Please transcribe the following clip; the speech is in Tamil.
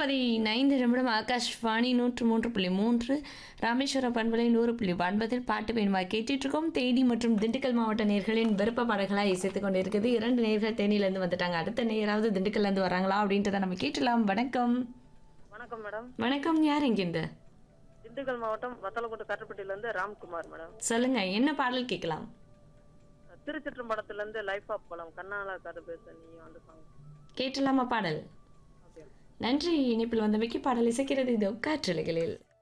பதினைந்து நிமிடம் ஆகாஷ்வாணி நூற்று மூன்று புள்ளி மூன்று ராமேஸ்வரம் பண்பலை நூறு புள்ளி ஒன்பதில் பாட்டு வேணுமா கேட்டுட்டு இருக்கோம் தேனி மற்றும் திண்டுக்கல் மாவட்ட நேர்களின் விருப்ப பாடல்களாக இசைத்து கொண்டு இருக்குது இரண்டு நேர்கள் தேனியிலேருந்து வந்துட்டாங்க அடுத்த நேராவது திண்டுக்கல்லேருந்து வராங்களா அப்படின்றத நம்ம கேட்டலாம் வணக்கம் வணக்கம் மேடம் வணக்கம் யார் இங்கிருந்து திண்டுக்கல் மாவட்டம் வத்தலக்கோட்டை கட்டப்பட்டியிலேருந்து ராம்குமார் மேடம் சொல்லுங்க என்ன பாடல் கேட்கலாம் திருச்சிற்றம்பலத்துலேருந்து லைஃப் ஆஃப் பழம் கண்ணால கதை பேச நீ வந்து சாங் கேட்டலாமா பாடல் ஓகே நன்றி இணைப்பில் வந்தமைக்கு பாடல் இசைக்கிறது இது காற்றலைகளில்